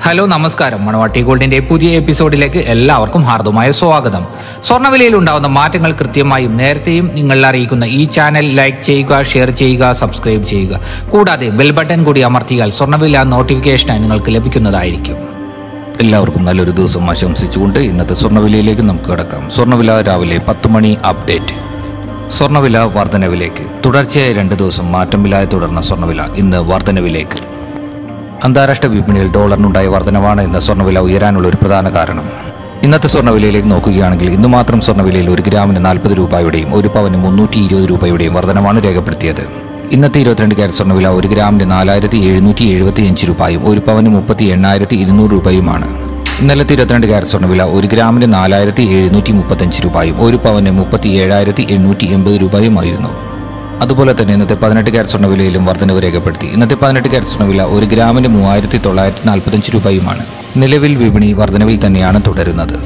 hello നമസ്കാരം മണവാട്ടി ഗോൾഡിന്റെ പുതിയ എപ്പിസോഡിലേക്ക് എല്ലാവർക്കും ഹാർദമായ സ്വാഗതം സ്വർണ്ണവിലയിൽ ഉണ്ടാകുന്ന മാറ്റങ്ങൾ കൃത്യമായും നേരത്തെയും നിങ്ങൾ അറിയിക്കുന്ന ഈ ചാനൽ ലൈക്ക് ചെയ്യുക ഷെയർ ചെയ്യുക സബ്സ്ക്രൈബ് ചെയ്യുക കൂടാതെ ബെൽ ബട്ടൺ കൂടി അമർത്തിയാൽ സ്വർണ്ണവില നോട്ടിഫിക്കേഷനായി നിങ്ങൾക്ക് ലഭിക്കുന്നതായിരിക്കും എല്ലാവർക്കും നല്ലൊരു ദിവസം ആശംസിച്ചുകൊണ്ട് ഇന്നത്തെ സ്വർണ്ണവിലയിലേക്ക് നമുക്ക് കിടക്കാം സ്വർണ്ണവില രാവിലെ പത്ത് മണി അപ്ഡേറ്റ് സ്വർണ്ണവില വർധനവിലേക്ക് തുടർച്ചയായി രണ്ട് ദിവസം മാറ്റമില്ലാതെ തുടർന്ന സ്വർണ്ണവില ഇന്ന് വർധനവിലേക്ക് അന്താരാഷ്ട്ര വിപണിയിൽ ഡോളറിനുണ്ടായ വർധനവാണ് ഇന്ന് സ്വർണ്ണവില ഉയരാനുള്ള ഒരു പ്രധാന കാരണം ഇന്നത്തെ സ്വർണ്ണവിലയിലേക്ക് നോക്കുകയാണെങ്കിൽ ഇന്ന് മാത്രം സ്വർണ്ണവിലയിൽ ഒരു ഗ്രാമിന് നാൽപ്പത് രൂപയുടെയും ഒരു പവന് മുന്നൂറ്റി ഇരുപത് രൂപയുടെയും വർധനമാണ് രേഖപ്പെടുത്തിയത് ഇന്നത്തെ ഇരുപത്തിരണ്ട് ക്യാരറ്റ് സ്വർണ്ണവില ഒരു ഗ്രാമിന് നാലായിരത്തി എഴുന്നൂറ്റി എഴുപത്തി അഞ്ച് രൂപയും ഒരു പവന് മുപ്പത്തി എണ്ണായിരത്തി ഇരുന്നൂറ് രൂപയുമാണ് ഇന്നലത്തെ ഇരുപത്തിരണ്ട് ക്യാരറ്റ് സ്വർണ്ണവില ഒരു ഗ്രാമിന് നാലായിരത്തി എഴുന്നൂറ്റി മുപ്പത്തഞ്ച് രൂപയും ഒരു പവന് മുപ്പത്തി ഏഴായിരത്തി എണ്ണൂറ്റി എൺപത് രൂപയുമായിരുന്നു അതുപോലെ തന്നെ ഇന്നത്തെ പതിനെട്ട് ക്യാരറ്റ് സ്വർണ്ണവിലയിലും വർധനവ് രേഖപ്പെടുത്തി ഇന്നത്തെ പതിനെട്ട് ക്യാരറ്റ് സ്വർണ്ണവില ഒരു ഗ്രാമിന് മൂവായിരത്തി തൊള്ളായിരത്തി നാൽപ്പത്തഞ്ച് രൂപയുമാണ് നിലവിൽ വിപണി വർധനവിൽ തന്നെയാണ് തുടരുന്നത്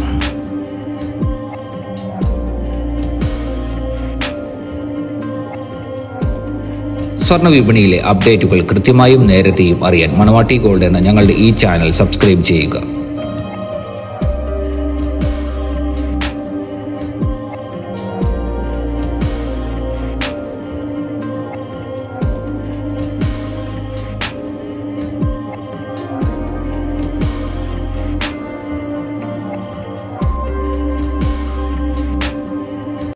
സ്വർണ്ണ വിപണിയിലെ അപ്ഡേറ്റുകൾ കൃത്യമായും നേരത്തെയും അറിയാൻ മണവാട്ടി ഗോൾഡ് എന്ന ഞങ്ങളുടെ ഈ ചാനൽ സബ്സ്ക്രൈബ് ചെയ്യുക